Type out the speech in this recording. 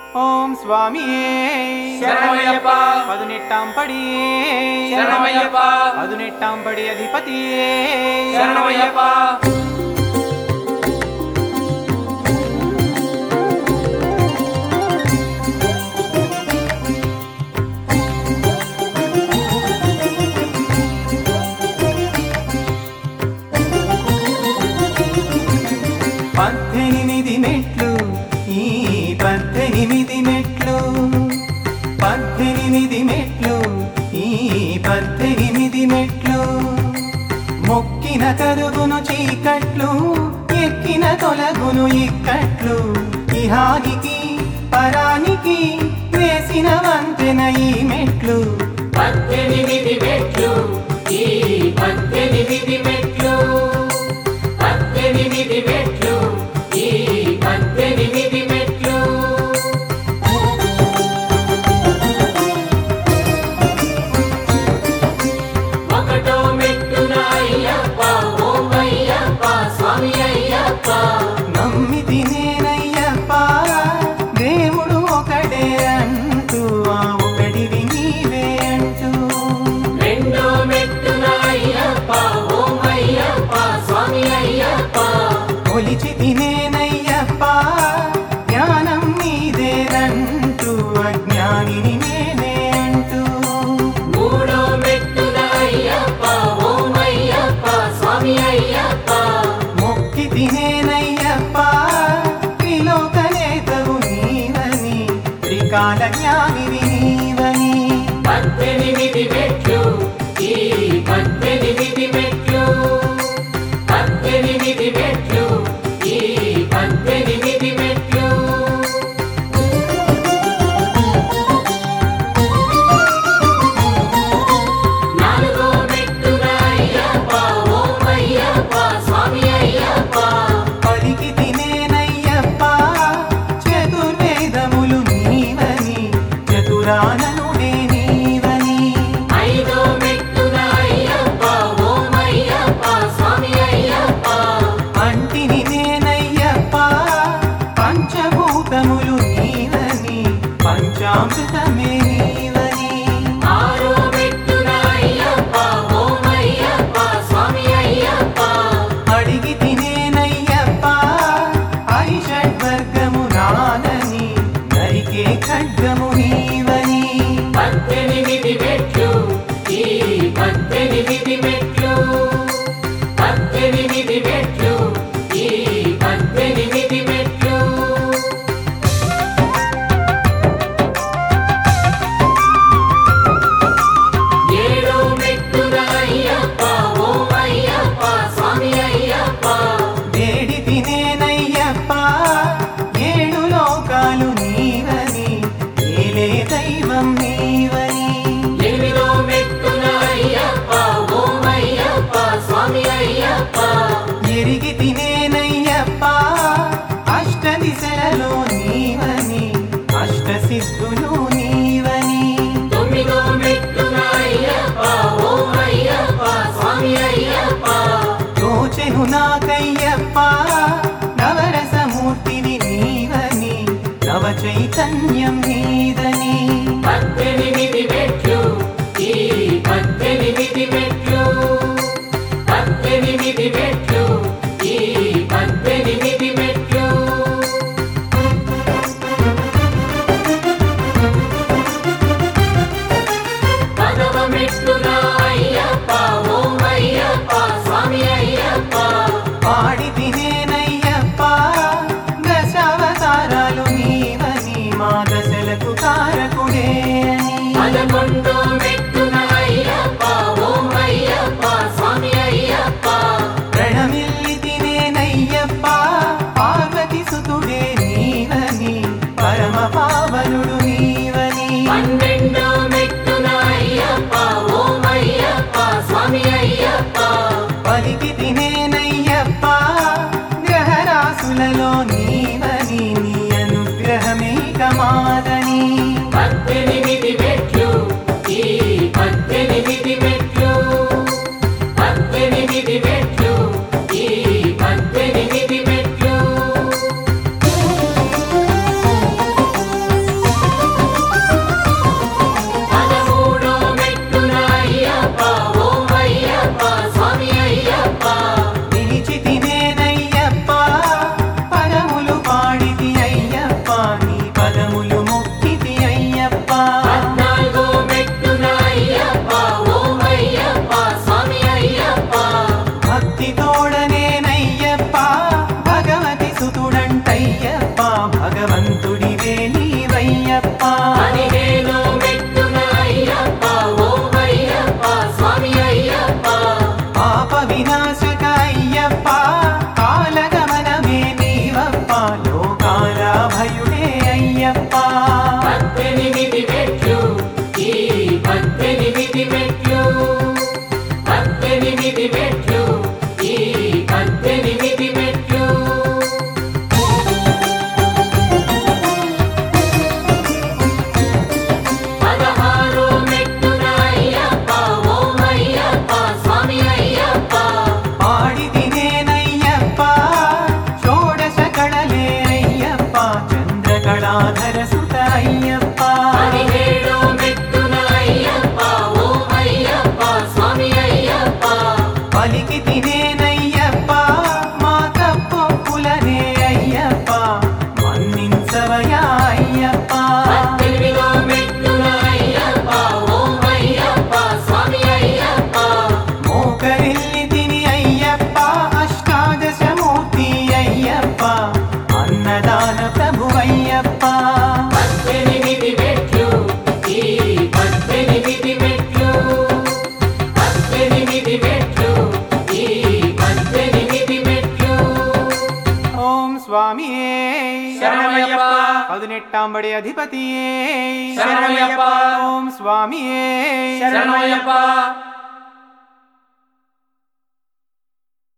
ఓం స్వామియే శరణమయ్యప్ప. పదునెట్టాం పడి శరణమయ్యప్ప. పదునెట్టాం పడి అధిపతియే శరణమయ్యప్ప పద్దెనిమిది మెట్లు ఈ పద్దెనిమిది మెట్లు పద్దెనిమిది మెట్లు ఈ పద్దెనిమిది మెట్లు మొక్కిన కరుగును చీకట్లు ఎక్కిన తొలగును ఇక్కట్లు ఇహానికి పరానికి వేసిన వంతెన ఈ మెట్లు పద్దెనిమిది మెట్లు ఈ పద్దెనిమిది మెట్లు పద్దెనిమిది మెట్లు ఈ పద్దెనిమిది మెట్లు ఒకటో మెట్టున అయ్యప్ప ఓం అయ్యప్ప స్వామి అయ్యప్ప నమ్మి తినేనయ్యప్ప దేవుడు ఒకడే అంటూ ఆ ఒకడివి నీవే అంటూ రెండో మెట్టున అయ్యప్ప ఓం అయ్యప్ప స్వామి అయ్యప్ప కొలిచి తినేనయ్యప్ప జ్ఞానం నీదేనంటూ అజ్ఞానిని నేనే అంటూ మూడో మెట్టున అయ్యప్ప ఓం అయ్యప్ప స్వామి అయ్యప్ప మొక్కి తినేనయ్యప్ప త్రిలోక నేతవు నీవని త్రికాల జ్ఞానివి నీవని పద్దెనిమిది మెట్లు ఈ పద్దెనిమిది మెట్లు పద్దెనిమిది మెట్లు ఈ పద్దెనిమిది మెట్లు నాలుగో మెట్టున అయ్యప్ప ఓం అయ్యప్ప స్వామి అయ్యప్ప పలికి తినేనయ్యప్ప చతుర్వేదములు నీవని చతురాననుడే నీవని ఐదో మెట్టున అయ్యప్ప ఓం అయ్యప్ప స్వామి అయ్యప్ప అంటిని నేనయ్యప్ప పంచభూతములు నీవని పంచామృతమే నీవని ఆరో మెట్టున అయ్యప్ప ఓం అయ్యప్ప స్వామి అయ్యప్ప అడిగి తినేనయ్యప్ప ఐషడ్వర్గము నాదని నరికే ఖడ్గము నీవని పద్దెనిమిది మెట్లు ఈ పద్దెనిమిది మెట్లు పద్దెనిమిది మెట్లు ఈ పద్దెనిమిది మెట్లు ఏడో మెట్టున అయ్యప్ప ఓం అయ్యప్ప స్వామి అయ్యప్ప వేడి తినేనయ్యప్ప ఏడు లోకాలు నీవని ఏలే దైవం నీవని ఎనిమిదో మెట్టున అయ్యప్ప ఓం అయ్యప్ప స్వామి అయ్యప్ప ఎరిగి తినేనయ్యప్ప అష్ట దిశలలో నీవని అష్ట సిద్ధులు నీవని తొమ్మిదో మెట్టున అయ్యప్ప ఓం అయ్యప్ప స్వామి అయ్యప్ప తోచెను నాకయ్యప్ప నవరసమూర్తివి నీవని నవ చైతన్యం నీదని పద్దెనిమిది మెట్లు ఈ పద్దెనిమిది మెట్లు పద్దెనిమిది మెట్లు ఈ పద్దెనిమిది మెట్లు పదవ మెట్టున అయ్యప్ప ఓం అయ్యప్ప స్వామి అయ్యప్ప పాడి తినేనయ్యప్ప దశావతారాలు నీవని మా దశలకు కారకుడే అని పదకొండో మెట్టున అయ్యప్ప ఓం అయ్యప్ప స్వామి అయ్యప్ప ప్రణమిల్లి తినేనయ్యప్ప పార్వతి సుతుడే నీవని పరమ పావనుడు నీవని పన్నెండో మెట్టున అయ్యప్ప ఓం అయ్యప్ప స్వామి అయ్యప్ప పలికి తినేనయ్యప్ప గ్రహరాశులలో నీవని నీ అనుగ్రహమే కమాదని పద్దెనిమిది మెట్లు ఈ పద్దెనిమిది మెట్లు పద్దెనిమిది మెట్లు ఈ పద్దెనిమిది మెట్లు అయ్యప్ప పదిహేను మెట్టున అయ్యప్ప ఓం అయ్యప్ప స్వామి అయ్యప్ప పాప వినాశక అయ్యప్ప కాలగమనమే నీవప్ప లోకాల భయుడే అయ్యప్ప పద్దెనిమిది మెట్లు ఈ పద్దెనిమిది మెట్లు పద్దెనిమిది మెట్లు ఈ పద్దెనిమిది మెట్లు పదహారు మెట్టున అయ్యప్ప ఓం అయ్యప్ప స్వామి అయ్యప్ప పాడి తినేనయ్యప్ప షోడశ కళలే అయ్యప్ప చంద్రకళాధర సుత అయ్యప్ప పదిహేడు మెట్టున అయ్యప్ప ఓం అయ్యప్ప స్వామి అయ్యప్ప పలికి తినేనయ్యప్ప మా తప్పొప్పులనే అయ్యప్ప మన్నించవయా అయ్యప్ప పద్దెనిమిదో మెట్టున అయ్యప్ప ఓం అయ్యప్ప స్వామి అయ్యప్ప మోకరిల్లి తిని అయ్యప్ప అష్టాదశమూర్తి అయ్యప్ప అన్నదాన ప్రభువయ్యప్ప పద్దెనిమిది మెట్లు ఈ పద్దెనిమిది మెట్లు పద్దెనిమిది మెట్లు ఈ పద్దెనిమిది మెట్లు ఓం స్వామియే శరణమయ్యప్ప. పదునెట్టాంబడి అధిపతియే శరణమయ్యప్ప. ఓం స్వామియే శరణమయ్యప్ప